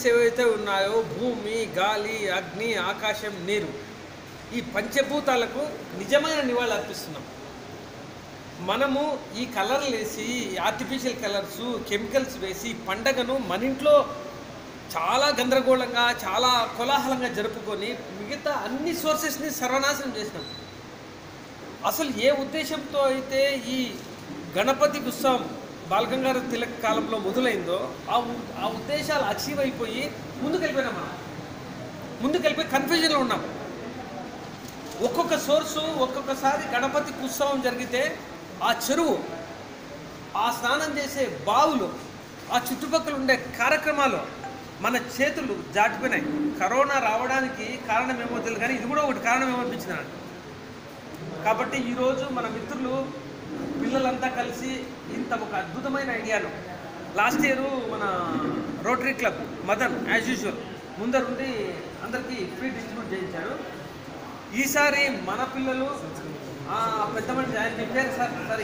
elements ఏవైతే ఉన్నాయో భూమి గాలి అగ్ని ఆకాశం నీరు ఈ పంచభూతాలకు నిజమైన నివాళి అర్పిస్తున్నాం మనము ఈ కలర్లు వేసి ఆర్టిఫిషియల్ కలర్స్ కెమికల్స్ వేసి పండగను మన ఇంట్లో చాలా గందరగోళంగా చాలా కోలాహలంగా జరుపుకొని మిగతా అన్ని సోర్సెస్ని సర్వనాశనం చేసినాం అసలు ఏ ఉద్దేశంతో అయితే ఈ గణపతి ఉత్సవం బాలగంగాధర తిలక్ కాలంలో మొదలైందో ఆ ఉ- ఆ ఉద్దేశాలు అచీవ్ అయిపోయి ముందుకెళ్ళిపోయినాం మనం ముందుకెళ్ళిపోయి కన్ఫ్యూజన్లో ఉన్నాం ఒక్కొక్క సోర్సు ఒక్కొక్కసారి గణపతి ఉత్సవం జరిగితే ఆ చెరువు ఆ స్నానం చేసే బావులు ఆ చుట్టుపక్కల ఉండే కార్యక్రమాలు మన చేతులు జాటిపోయినాయి కరోనా రావడానికి కారణం ఏమో తెలియదు కానీ ఇది కూడా ఒకటి కారణం ఏమో అనిపించింది నాకు కాబట్టి ఈరోజు మన మిత్రులు పిల్లలంతా కలిసి ఇంత ఒక అద్భుతమైన ఐడియాను లాస్ట్ ఇయర్ మన Rotary Club Madan as usual ముందరుండి అందరికీ ఫ్రీ డిస్ట్రిబ్యూట్ చేయించాడు ఈసారి మన పిల్లలు ఆ, పెద్ద మనిషి ఆయన మీ పేరు సార్ సారీ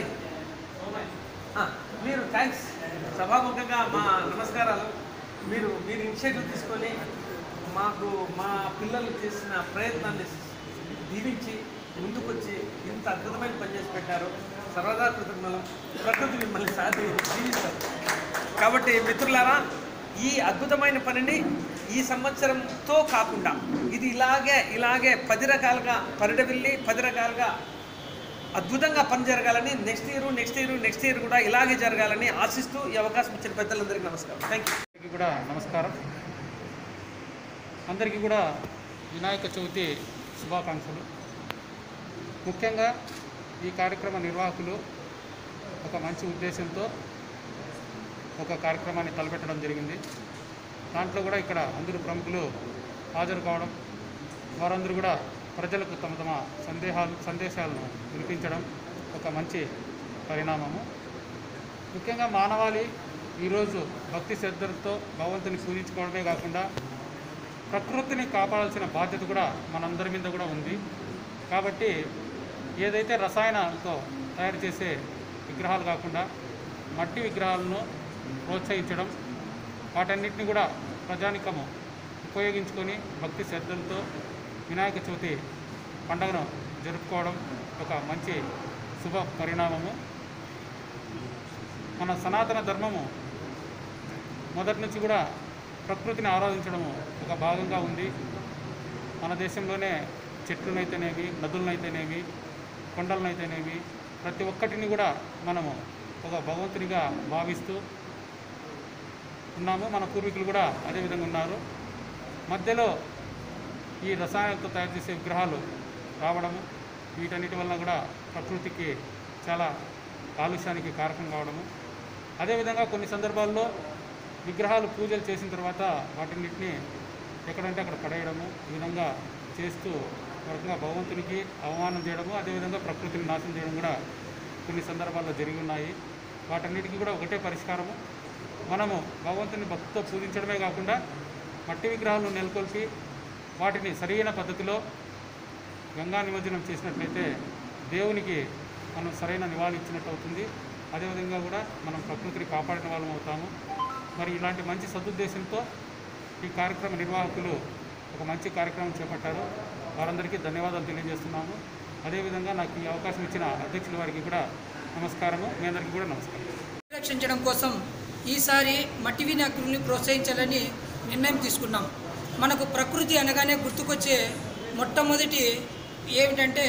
ఆ, మీరు థ్యాంక్స్ సభాముఖంగా మా నమస్కారాలు మీరు మీరు ఇనిషియేటివ్ తీసుకొని మాకు మా పిల్లలు చేసిన ప్రయత్నాన్ని దీవించి ముందుకొచ్చి ఇంత అద్భుతమైన పని చేసి పెట్టారు సర్వదా కృతజ్ఞతలు ప్రకృతి మిమ్మల్ని సాధి జీవిస్తారు కాబట్టి మిత్రులారా ఈ అద్భుతమైన పనిని ఈ సంవత్సరంతో కాకుండా ఇది ఇలాగే ఇలాగే పది రకాలుగా పరిడవిల్లి పది రకాలుగా అద్భుతంగా పని జరగాలని next year next year next year కూడా ఇలాగే జరగాలని ఆశిస్తూ ఈ అవకాశం ఇచ్చిన పెద్దలందరికీ నమస్కారం థ్యాంక్ యూ అందరికీ కూడా నమస్కారం అందరికీ కూడా వినాయక చవితి శుభాకాంక్షలు ముఖ్యంగా ఈ కార్యక్రమ నిర్వాహకులు ఒక మంచి ఉద్దేశంతో ఒక కార్యక్రమాన్ని తలపెట్టడం జరిగింది దాంట్లో కూడా ఇక్కడ అందరూ ప్రముఖులు హాజరు కావడం వారందరూ కూడా ప్రజలకు తమ తమ సందేహాలు సందేశాలను వినిపించడం ఒక మంచి పరిణామము ముఖ్యంగా మానవాళి ఈరోజు భక్తి శ్రద్ధలతో భగవంతుని పూజించుకోవడమే కాకుండా ప్రకృతిని కాపాడాల్సిన బాధ్యత కూడా మనందరి మీద కూడా ఉంది కాబట్టి ఏదైతే రసాయనాలతో తయారు చేసే విగ్రహాలు కాకుండా మట్టి విగ్రహాలను ప్రోత్సహించడం వాటన్నిటిని కూడా ప్రజానికము ఉపయోగించుకొని భక్తి శ్రద్ధలతో వినాయక చవితి పండుగను జరుపుకోవడం ఒక మంచి శుభ పరిణామము మన సనాతన ధర్మము మొదటి నుంచి కూడా ప్రకృతిని ఆరాధించడము ఒక భాగంగా ఉంది మన దేశంలోనే చెట్లనైతేనేవి నదులనైతేనేవి కొండలనైతేనేవి ప్రతి ఒక్కటిని కూడా మనము ఒక భగవంతునిగా భావిస్తూ ఉన్నాము మన పూర్వీకులు కూడా అదే విధంగా ఉన్నారు మధ్యలో ఈ రసాయనాలతో తయారు చేసే విగ్రహాలు రావడము వీటన్నిటి వలన కూడా ప్రకృతికి చాలా కాలుష్యానికి కారకం కావడము అదేవిధంగా కొన్ని సందర్భాల్లో విగ్రహాలు పూజలు చేసిన తర్వాత వాటిన్నిటిని ఎక్కడంటే అక్కడ పడేయడము ఈ విధంగా చేస్తూ ఒక రకంగా భగవంతునికి అవమానం చేయడము అదేవిధంగా ప్రకృతిని నాశనం చేయడం కూడా కొన్ని సందర్భాల్లో జరిగి ఉన్నాయి వాటన్నిటికీ కూడా ఒకటే పరిష్కారము మనము భగవంతుని భక్తితో పూజించడమే కాకుండా మట్టి విగ్రహాలను నెలకొల్పి వాటిని సరైన పద్ధతిలో గంగా నిమజ్జనం చేసినట్లయితే దేవునికి మనం సరైన నివాళి ఇచ్చినట్టు అవుతుంది అదేవిధంగా కూడా మనం ప్రకృతిని కాపాడిన వాళ్ళం అవుతాము మరి ఇలాంటి మంచి సదుద్దేశంతో ఈ కార్యక్రమ నిర్వాహకులు ఒక మంచి కార్యక్రమం చేపట్టారు వారందరికీ ధన్యవాదాలు తెలియజేస్తున్నాము అదేవిధంగా నాకు ఈ అవకాశం ఇచ్చిన అధ్యక్షుల వారికి కూడా నమస్కారము మీ అందరికీ కూడా నమస్కారం రక్షించడం కోసం ఈసారి మట్టి వినాయకుడిని ప్రోత్సహించాలని నిర్ణయం తీసుకున్నాం మనకు ప్రకృతి అనగానే గుర్తుకొచ్చే మొట్టమొదటి ఏమిటంటే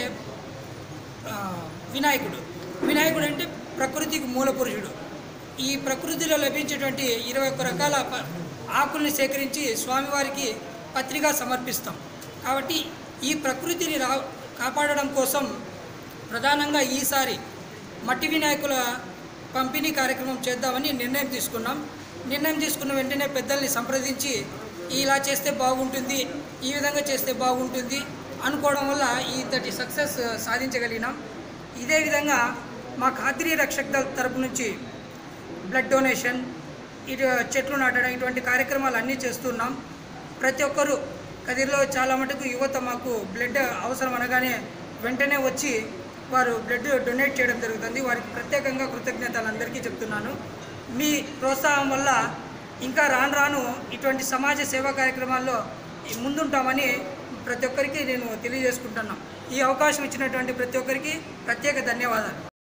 ఆ, వినాయకుడు వినాయకుడు అంటే ప్రకృతికి మూల పురుషుడు ఈ ప్రకృతిలో లభించేటువంటి ఇరవై ఒక్క రకాల ప- ఆకుల్ని సేకరించి స్వామివారికి పత్రిక సమర్పిస్తాం కాబట్టి ఈ ప్రకృతిని రా కాపాడడం కోసం ప్రధానంగా ఈసారి మట్టి వినాయకుల పంపిణీ కార్యక్రమం చేద్దామని నిర్ణయం తీసుకున్నాం నిర్ణయం తీసుకున్న వెంటనే పెద్దల్ని సంప్రదించి ఇలా చేస్తే బాగుంటుంది ఈ విధంగా చేస్తే బాగుంటుంది అనుకోవడం వల్ల ఇంతటి సక్సెస్ సాధించగలిగినాం ఇదే విధంగా మా ఖాద్రీ రక్షక్ దళ్ తరపు నుంచి బ్లడ్ డొనేషన్ ఇటు చెట్లు నాటడం ఇటువంటి కార్యక్రమాలు అన్నీ చేస్తున్నాం ప్రతి ఒక్కరూ కదిర్లో చాలా మటుకు యువత మాకు బ్లడ్ అవసరం అనగానే వెంటనే వచ్చి వారు బ్లడ్ డొనేట్ చేయడం జరుగుతుంది వారికి ప్రత్యేకంగా కృతజ్ఞతలు అందరికీ చెప్తున్నాను మీ ప్రోత్సాహం వల్ల ఇంకా రాను రాను ఇటువంటి సమాజ సేవా కార్యక్రమాల్లో ముందుంటామని ప్రతి ఒక్కరికి నేను తెలియజేసుకుంటున్నాను ఈ అవకాశం ఇచ్చినటువంటి ప్రతి ఒక్కరికి ప్రత్యేక ధన్యవాదాలు